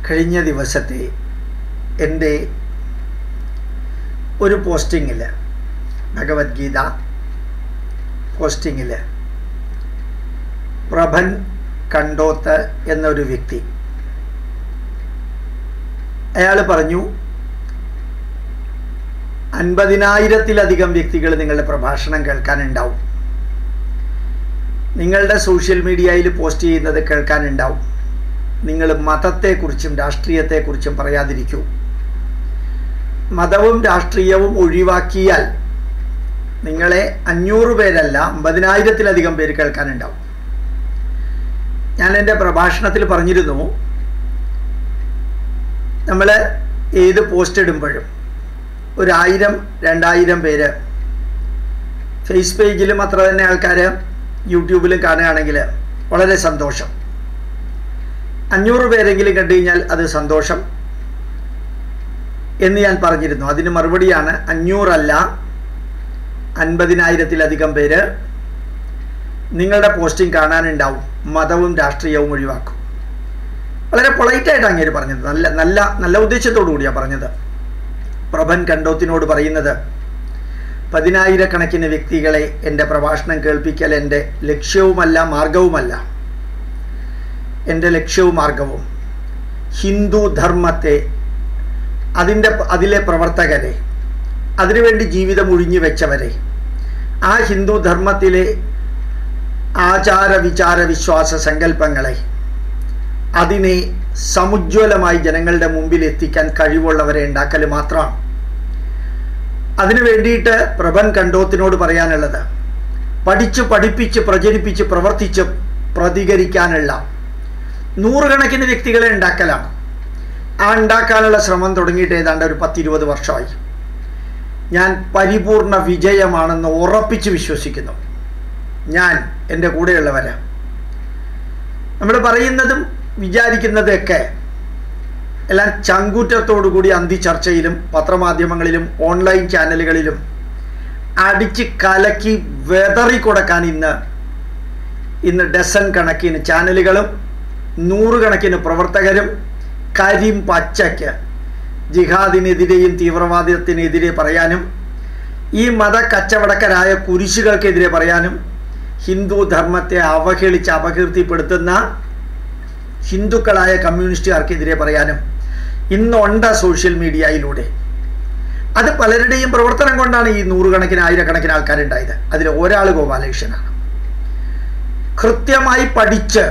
കഴിഞ്ഞ ദിവസത്തെ എൻ്റെ ഒരു പോസ്റ്റിങ്ങിൽ ഭഗവത്ഗീത പോസ്റ്റിങ്ങിൽ പ്രഭൻ കണ്ടോത്ത് എന്നൊരു വ്യക്തി അയാൾ പറഞ്ഞു അൻപതിനായിരത്തിലധികം വ്യക്തികൾ നിങ്ങളുടെ പ്രഭാഷണം കേൾക്കാനുണ്ടാവും നിങ്ങളുടെ സോഷ്യൽ മീഡിയയിൽ പോസ്റ്റ് ചെയ്യുന്നത് കേൾക്കാനുണ്ടാവും നിങ്ങൾ മതത്തെക്കുറിച്ചും രാഷ്ട്രീയത്തെക്കുറിച്ചും പറയാതിരിക്കൂ മതവും രാഷ്ട്രീയവും ഒഴിവാക്കിയാൽ നിങ്ങളെ അഞ്ഞൂറ് പേരല്ല അമ്പതിനായിരത്തിലധികം പേര് കേൾക്കാനുണ്ടാവും ഞാൻ എൻ്റെ പ്രഭാഷണത്തിൽ പറഞ്ഞിരുന്നു നമ്മൾ ഏത് പോസ്റ്റ് ഇടുമ്പോഴും ഒരായിരം രണ്ടായിരം പേര് ഫേസ് പേജിലും അത്ര തന്നെ ആൾക്കാർ യൂട്യൂബിലും കാണുകയാണെങ്കിൽ വളരെ സന്തോഷം അഞ്ഞൂറ് പേരെങ്കിലും കണ്ടു കഴിഞ്ഞാൽ അത് സന്തോഷം എന്ന് ഞാൻ പറഞ്ഞിരുന്നു അതിന് മറുപടിയാണ് അഞ്ഞൂറല്ല അൻപതിനായിരത്തിലധികം പേര് നിങ്ങളുടെ പോസ്റ്റിംഗ് കാണാനുണ്ടാവും മതവും രാഷ്ട്രീയവും ഒഴിവാക്കും വളരെ പൊളൈറ്റായിട്ട് അങ്ങേര് പറഞ്ഞത് നല്ല നല്ല നല്ല ഉദ്ദേശത്തോടു കൂടിയാണ് പറഞ്ഞത് പ്രഭൻ കണ്ടോത്തിനോട് പറയുന്നത് പതിനായിരക്കണക്കിന് വ്യക്തികളെ എൻ്റെ പ്രഭാഷണം കേൾപ്പിക്കൽ എൻ്റെ ലക്ഷ്യവുമല്ല മാർഗവുമല്ല എൻ്റെ ലക്ഷ്യവും മാർഗവും ഹിന്ദു ധർമ്മത്തെ അതിൻ്റെ അതിലെ പ്രവർത്തകരെ അതിനുവേണ്ടി ജീവിതം ഒഴിഞ്ഞു വെച്ചവരെ ആ ഹിന്ദു ധർമ്മത്തിലെ ആചാര വിചാര വിശ്വാസ സങ്കല്പങ്ങളെ അതിനെ സമുജ്വലമായി ജനങ്ങളുടെ മുമ്പിൽ എത്തിക്കാൻ കഴിവുള്ളവരെ ഉണ്ടാക്കൽ മാത്രമാണ് അതിനു വേണ്ടിയിട്ട് പ്രഭൻ കണ്ടോത്തിനോട് പറയാനുള്ളത് പഠിച്ച് പഠിപ്പിച്ച് പ്രചരിപ്പിച്ച് പ്രവർത്തിച്ച് പ്രതികരിക്കാനുള്ള നൂറുകണക്കിന് വ്യക്തികളെ ഉണ്ടാക്കലാണ് ആ ഉണ്ടാക്കാനുള്ള ശ്രമം തുടങ്ങിയിട്ട് ഏതാണ്ട് ഒരു പത്തിരുപത് വർഷമായി ഞാൻ പരിപൂർണ വിജയമാണെന്ന് ഉറപ്പിച്ച് വിശ്വസിക്കുന്നു ഞാൻ എൻ്റെ കൂടെയുള്ളവര് നമ്മൾ പറയുന്നതും വിചാരിക്കുന്നതൊക്കെ എല്ലാം ചങ്കൂറ്റത്തോടു കൂടി അന്തി ചർച്ചയിലും പത്രമാധ്യമങ്ങളിലും ഓൺലൈൻ ചാനലുകളിലും അടിച്ച് കലക്കി വെതറി കൊടുക്കാൻ ഇന്ന് ഇന്ന് ഡസൻ കണക്കിന് ചാനലുകളും നൂറുകണക്കിന് പ്രവർത്തകരും കരിം പച്ചയ്ക്ക് ജിഹാദിനെതിരെയും തീവ്രവാദത്തിനെതിരെ പറയാനും ഈ മത കച്ചവടക്കരായ കുരിശുകൾക്കെതിരെ പറയാനും ഹിന്ദു ധർമ്മത്തെ അവഹേളിച്ച് അപകീർത്തിപ്പെടുത്തുന്ന ഹിന്ദുക്കളായ കമ്മ്യൂണിസ്റ്റുകാർക്കെതിരെ പറയാനും ഇന്നുണ്ട് സോഷ്യൽ മീഡിയയിലൂടെ അത് പലരുടെയും പ്രവർത്തനം കൊണ്ടാണ് ഈ നൂറുകണക്കിന് ആയിരക്കണക്കിന് ആൾക്കാരുണ്ടായത് അതിൽ ഒരാൾ ഗോപാലകൃഷ്ണനാണ് കൃത്യമായി പഠിച്ച്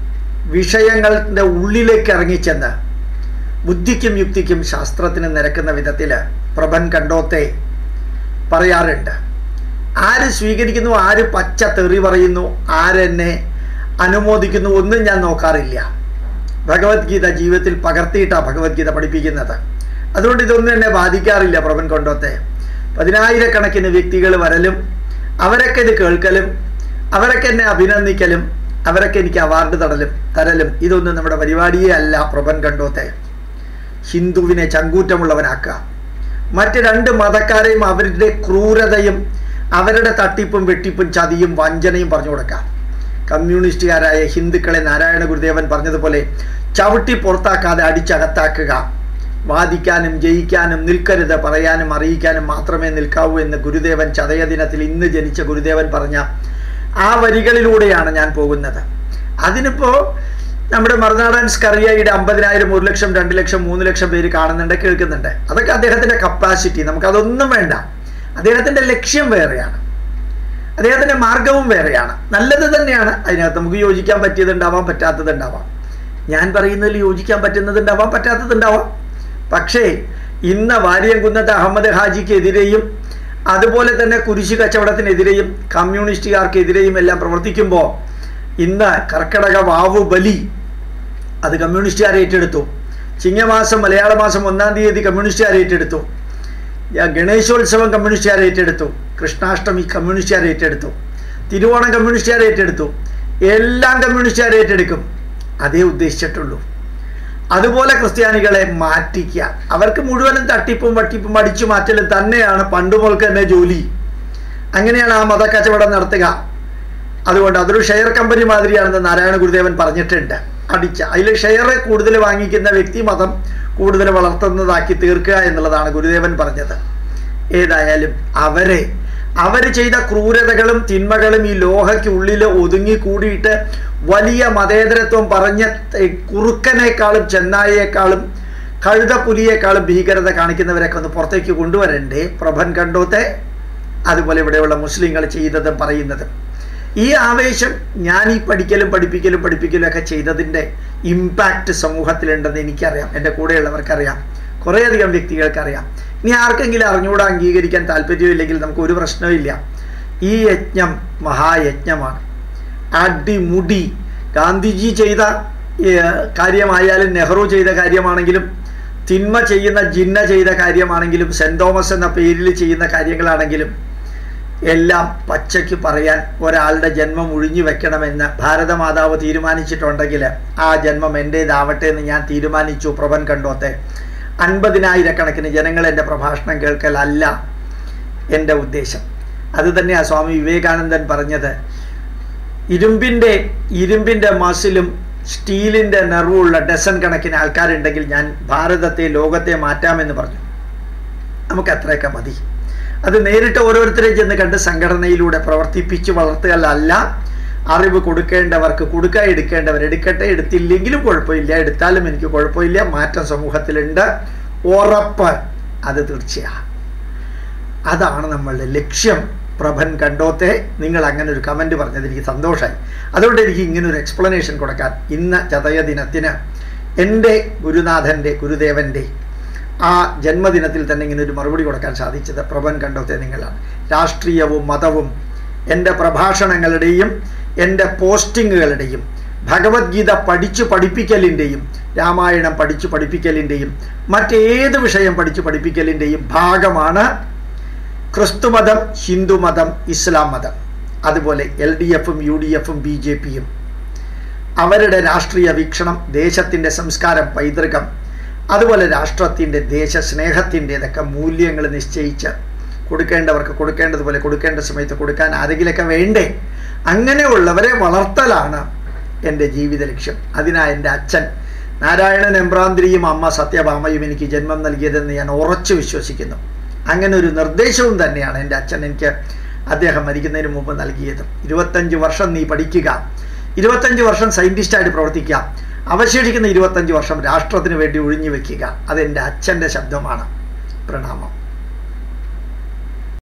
വിഷയങ്ങളുടെ ഉള്ളിലേക്ക് ഇറങ്ങിച്ചെന്ന് ബുദ്ധിക്കും യുക്തിക്കും ശാസ്ത്രത്തിനും നിരക്കുന്ന വിധത്തിൽ പ്രഭൻ കണ്ടോത്തെ പറയാറുണ്ട് ആര് സ്വീകരിക്കുന്നു ആര് പച്ച തെറി പറയുന്നു ആരെന്നെ അനുമോദിക്കുന്നു ഒന്നും ഞാൻ നോക്കാറില്ല ഭഗവത്ഗീത ജീവിതത്തിൽ പകർത്തിയിട്ടാണ് ഭഗവത്ഗീത പഠിപ്പിക്കുന്നത് അതുകൊണ്ട് ഇതൊന്നും എന്നെ ബാധിക്കാറില്ല പ്രഭൻ കൊണ്ടോത്തെ പതിനായിരക്കണക്കിന് വ്യക്തികൾ വരലും അവരൊക്കെ ഇത് കേൾക്കലും അവരൊക്കെ എന്നെ അഭിനന്ദിക്കലും അവരൊക്കെ എനിക്ക് അവാർഡ് തടലും തരലും ഇതൊന്നും നമ്മുടെ പരിപാടിയേ അല്ല പ്രഭൻ കണ്ടോത്തെ ഹിന്ദുവിനെ ചങ്കൂറ്റമുള്ളവനാക്കുക മറ്റ് രണ്ട് മതക്കാരെയും അവരുടെ ക്രൂരതയും അവരുടെ തട്ടിപ്പും വെട്ടിപ്പും ചതിയും വഞ്ചനയും പറഞ്ഞു കൊടുക്കാം കമ്മ്യൂണിസ്റ്റുകാരായ ഹിന്ദുക്കളെ നാരായണ ഗുരുദേവൻ പറഞ്ഞതുപോലെ ചവിട്ടി പുറത്താക്കാതെ അടിച്ചകത്താക്കുക വാദിക്കാനും ജയിക്കാനും നിൽക്കരുത് പറയാനും അറിയിക്കാനും മാത്രമേ നിൽക്കാവൂ എന്ന് ഗുരുദേവൻ ചതയ ദിനത്തിൽ ഇന്ന് ജനിച്ച ഗുരുദേവൻ പറഞ്ഞ ആ വരികളിലൂടെയാണ് ഞാൻ പോകുന്നത് അതിനിപ്പോൾ നമ്മുടെ മറുനാടൻ സ്കറിയയുടെ അമ്പതിനായിരം ഒരു ലക്ഷം രണ്ട് ലക്ഷം മൂന്ന് ലക്ഷം പേര് കാണുന്നുണ്ട് കേൾക്കുന്നുണ്ട് അതൊക്കെ അദ്ദേഹത്തിൻ്റെ കപ്പാസിറ്റി നമുക്കതൊന്നും വേണ്ട അദ്ദേഹത്തിൻ്റെ ലക്ഷ്യം വേറെയാണ് അദ്ദേഹത്തിൻ്റെ മാർഗവും വേറെയാണ് നല്ലത് തന്നെയാണ് അതിനകത്ത് നമുക്ക് യോജിക്കാൻ പറ്റിയതുണ്ടാവാം പറ്റാത്തതുണ്ടാവാം ഞാൻ പറയുന്നതിൽ യോജിക്കാൻ പറ്റുന്നതുണ്ടാവാം പറ്റാത്തതുണ്ടാവാം പക്ഷേ ഇന്ന് വാര്യംകുന്നത്ത് അഹമ്മദ് ഹാജിക്കെതിരെയും അതുപോലെ തന്നെ കുരിശു കച്ചവടത്തിനെതിരെയും കമ്മ്യൂണിസ്റ്റുകാർക്കെതിരെയും എല്ലാം പ്രവർത്തിക്കുമ്പോൾ ഇന്ന് കർക്കിടക വാവു ബലി അത് കമ്മ്യൂണിസ്റ്റുകാർ ഏറ്റെടുത്തു ചിങ്ങമാസം മലയാള മാസം ഒന്നാം തീയതി കമ്മ്യൂണിസ്റ്റുകാർ ഏറ്റെടുത്തു ഗണേശോത്സവം കമ്മ്യൂണിസ്റ്റുകാർ ഏറ്റെടുത്തു കൃഷ്ണാഷ്ടമി കമ്മ്യൂണിസ്റ്റുകാർ ഏറ്റെടുത്തു തിരുവോണം കമ്മ്യൂണിസ്റ്റുകാർ ഏറ്റെടുത്തു എല്ലാം കമ്മ്യൂണിസ്റ്റുകാർ ഏറ്റെടുക്കും അതേ ഉദ്ദേശിച്ചിട്ടുള്ളൂ അതുപോലെ ക്രിസ്ത്യാനികളെ മാറ്റിക്കുക അവർക്ക് മുഴുവനും തട്ടിപ്പും വട്ടിപ്പും അടിച്ചു മാറ്റലും തന്നെയാണ് പണ്ട് മുതൽക്ക് തന്നെ ജോലി അങ്ങനെയാണ് ആ മതക്കച്ചവടം നടത്തുക അതുകൊണ്ട് അതൊരു ഷെയർ കമ്പനി മാതിരിയാണെന്ന് നാരായണ ഗുരുദേവൻ പറഞ്ഞിട്ടുണ്ട് അടിച്ച അതിൽ ഷെയർ കൂടുതൽ വാങ്ങിക്കുന്ന വ്യക്തി മതം കൂടുതൽ വളർത്തുന്നതാക്കി തീർക്കുക എന്നുള്ളതാണ് ഗുരുദേവൻ പറഞ്ഞത് ഏതായാലും അവരെ അവർ ചെയ്ത ക്രൂരതകളും തിന്മകളും ഈ ലോഹയ്ക്ക് ഉള്ളിൽ ഒതുങ്ങി കൂടിയിട്ട് വലിയ മതേതരത്വം പറഞ്ഞ കുറുക്കനേക്കാളും ചെന്നായിയേക്കാളും കഴുതപ്പുലിയേക്കാളും ഭീകരത കാണിക്കുന്നവരൊക്കെ ഒന്ന് പുറത്തേക്ക് കൊണ്ടുവരണ്ടേ പ്രഭൻ കണ്ടോത്തെ അതുപോലെ ഇവിടെയുള്ള മുസ്ലിങ്ങൾ ചെയ്തതും പറയുന്നതും ഈ ആവേശം ഞാൻ ഈ പഠിക്കലും പഠിപ്പിക്കലും പഠിപ്പിക്കലും ഒക്കെ ചെയ്തതിൻ്റെ ഇമ്പാക്റ്റ് സമൂഹത്തിലുണ്ടെന്ന് എനിക്കറിയാം എൻ്റെ കൂടെയുള്ളവർക്കറിയാം കുറേയധികം വ്യക്തികൾക്കറിയാം ഇനി ആർക്കെങ്കിലും അറിഞ്ഞുകൂടാ അംഗീകരിക്കാൻ താല്പര്യമില്ലെങ്കിൽ നമുക്ക് ഒരു പ്രശ്നമില്ല ഈ യജ്ഞം മഹായജ്ഞമാണ് അടിമുടി ഗാന്ധിജി ചെയ്ത കാര്യമായാലും നെഹ്റു ചെയ്ത കാര്യമാണെങ്കിലും തിന്മ ചെയ്യുന്ന ജിന്ന ചെയ്ത കാര്യമാണെങ്കിലും സെൻറ് തോമസ് എന്ന പേരിൽ ചെയ്യുന്ന കാര്യങ്ങളാണെങ്കിലും എല്ലാം പച്ചയ്ക്ക് പറയാൻ ഒരാളുടെ ജന്മം ഒഴിഞ്ഞു വെക്കണമെന്ന് ഭാരതമാതാവ് തീരുമാനിച്ചിട്ടുണ്ടെങ്കിൽ ആ ജന്മം എൻ്റേതാവട്ടെ എന്ന് ഞാൻ തീരുമാനിച്ചു പ്രഭൻ കണ്ടോത്തെ അൻപതിനായിരക്കണക്കിന് ജനങ്ങൾ എൻ്റെ പ്രഭാഷണം കേൾക്കലല്ല എൻ്റെ ഉദ്ദേശം അത് തന്നെയാണ് സ്വാമി വിവേകാനന്ദൻ പറഞ്ഞത് ഇരുമ്പിൻ്റെ ഇരുമ്പിൻ്റെ മസിലും സ്റ്റീലിൻ്റെ നെർവുള്ള ഡസൻ കണക്കിന് ആൾക്കാരുണ്ടെങ്കിൽ ഞാൻ ഭാരതത്തെ ലോകത്തെ മാറ്റാമെന്ന് പറഞ്ഞു നമുക്ക് അത്രയൊക്കെ മതി അത് നേരിട്ട് ഓരോരുത്തരെ ചെന്ന് കണ്ട് സംഘടനയിലൂടെ പ്രവർത്തിപ്പിച്ച് വളർത്തുകയല്ല അറിവ് കൊടുക്കേണ്ടവർക്ക് കൊടുക്കുക എടുക്കേണ്ടവർ എടുക്കട്ടെ എടുത്തില്ലെങ്കിലും കുഴപ്പമില്ല എടുത്താലും എനിക്ക് കുഴപ്പമില്ല മാറ്റം സമൂഹത്തിലുണ്ട് ഉറപ്പ് അത് തീർച്ചയാണ് അതാണ് നമ്മളുടെ ലക്ഷ്യം പ്രഭൻ കണ്ടോത്തെ നിങ്ങൾ അങ്ങനെ ഒരു കമൻറ്റ് പറഞ്ഞത് എനിക്ക് സന്തോഷമായി അതുകൊണ്ട് എനിക്ക് ഇങ്ങനെ ഒരു എക്സ്പ്ലനേഷൻ കൊടുക്കാൻ ഇന്ന് ചതയ ദിനത്തിന് എൻ്റെ ഗുരുനാഥൻ്റെ ഗുരുദേവൻ്റെ ആ ജന്മദിനത്തിൽ തന്നെ ഇങ്ങനെ ഒരു മറുപടി കൊടുക്കാൻ സാധിച്ചത് പ്രഭൻ കണ്ടോത്തെ നിങ്ങളാണ് രാഷ്ട്രീയവും മതവും എൻ്റെ പ്രഭാഷണങ്ങളുടെയും എൻ്റെ പോസ്റ്റിങ്ങുകളുടെയും ഭഗവത്ഗീത പഠിച്ചു പഠിപ്പിക്കലിൻ്റെയും രാമായണം പഠിച്ചു പഠിപ്പിക്കലിൻ്റെയും മറ്റേത് വിഷയം പഠിച്ചു പഠിപ്പിക്കലിൻ്റെയും ഭാഗമാണ് ക്രിസ്തുമതം ഹിന്ദുമതം ഇസ്ലാം മതം അതുപോലെ എൽ ഡി എഫും യു ഡി എഫും ബി ജെ പിയും അവരുടെ രാഷ്ട്രീയ വീക്ഷണം ദേശത്തിൻ്റെ സംസ്കാരം പൈതൃകം അതുപോലെ രാഷ്ട്രത്തിൻ്റെ ദേശസ്നേഹത്തിൻ്റെതൊക്കെ മൂല്യങ്ങൾ നിശ്ചയിച്ച് കൊടുക്കേണ്ടവർക്ക് കൊടുക്കേണ്ടതുപോലെ കൊടുക്കേണ്ട സമയത്ത് കൊടുക്കാൻ ആരെങ്കിലൊക്കെ വേണ്ടേ അങ്ങനെയുള്ളവരെ വളർത്തലാണ് എൻ്റെ ജീവിത ലക്ഷ്യം അതിനാ എൻ്റെ അച്ഛൻ നാരായണൻ എംബ്രാന്തിരിയും അമ്മ സത്യഭാമയും എനിക്ക് ജന്മം നൽകിയതെന്ന് ഞാൻ ഉറച്ചു വിശ്വസിക്കുന്നു അങ്ങനെ ഒരു നിർദ്ദേശവും തന്നെയാണ് എൻ്റെ അച്ഛൻ എനിക്ക് അദ്ദേഹം മരിക്കുന്നതിന് മുമ്പ് നൽകിയത് ഇരുപത്തഞ്ച് വർഷം നീ പഠിക്കുക ഇരുപത്തഞ്ച് വർഷം സയൻറ്റിസ്റ്റായിട്ട് പ്രവർത്തിക്കുക അവശേഷിക്കുന്ന ഇരുപത്തഞ്ച് വർഷം രാഷ്ട്രത്തിന് വേണ്ടി ഒഴിഞ്ഞു വെക്കുക അതെൻ്റെ അച്ഛൻ്റെ ശബ്ദമാണ് പ്രണാമം